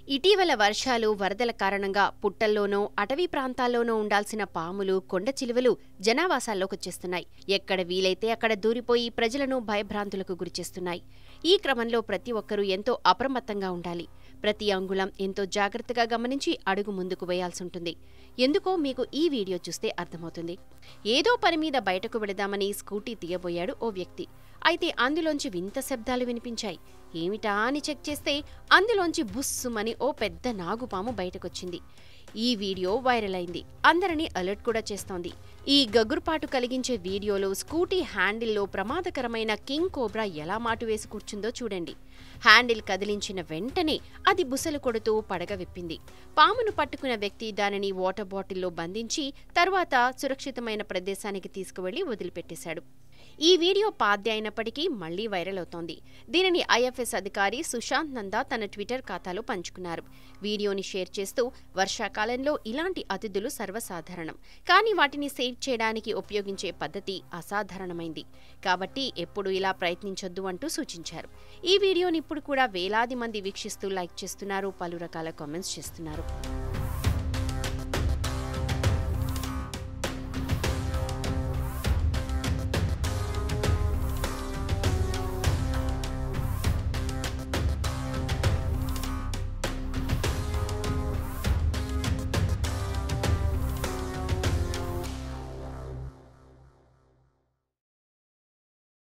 ఇటీవల వర్షాలు వరదల కారణంగా పుట్టల్లోనో అటవీ ప్రాంతాల్లోనో ఉండాల్సిన పాములు కొండ చిలువలు జనావాసాల్లోకొచ్చేస్తున్నాయి ఎక్కడ వీలైతే అక్కడ దూరిపోయి ప్రజలను భయభ్రాంతులకు గురిచేస్తున్నాయి ఈ క్రమంలో ప్రతి ఒక్కరూ ఎంతో అప్రమత్తంగా ఉండాలి ప్రతి అంగుళం ఎంతో జాగ్రత్తగా గమనించి అడుగు ముందుకు వేయాల్సుంటుంది ఎందుకో మీకు ఈ వీడియో చూస్తే అర్థమవుతుంది ఏదో పని మీద బయటకు వెళదామని స్కూటీ తీయబోయాడు ఓ వ్యక్తి అయితే అందులోంచి వింత శబ్దాలు వినిపించాయి ఏమిటా అని చెక్ చేస్తే అందులోంచి బుస్సుమని ఓ పెద్ద నాగుపాము బయటకొచ్చింది ఈ వీడియో వైరల్ అయింది అందరినీ అలర్ట్ కూడా చేస్తోంది ఈ గగురుపాటు కలిగించే వీడియోలో స్కూటీ హ్యాండిల్లో ప్రమాదకరమైన కింగ్ కోబ్రా ఎలా మాటు వేసి కూర్చుందో చూడండి హ్యాండిల్ కదిలించిన వెంటనే అది బుసలు కొడుతూ పడగ విప్పింది పామును పట్టుకున్న వ్యక్తి దానిని వాటర్ బాటిల్లో బంధించి తరువాత సురక్షితమైన ప్రదేశానికి తీసుకువెళ్లి వదిలిపెట్టేశాడు ఈ వీడియో పాద్య అయినప్పటికీ మళ్లీ వైరల్ అవుతోంది దీనిని ఐఎఫ్ఎస్ అధికారి సుశాంత్ నందా తన ట్విట్టర్ ఖాతాలో పంచుకున్నారు వీడియోని షేర్ చేస్తూ వర్షాకాలంలో ఇలాంటి అతిథులు సర్వసాధారణం కానీ వాటిని సేవ్ చేయడానికి ఉపయోగించే పద్ధతి అసాధారణమైంది కాబట్టి ఎప్పుడు ఇలా ప్రయత్నించొద్దు అంటూ సూచించారు ఈ వీడియోని ఇప్పుడు కూడా వేలాది మంది వీక్షిస్తూ లైక్ చేస్తున్నారు పలు రకాల కామెంట్స్ చేస్తున్నారు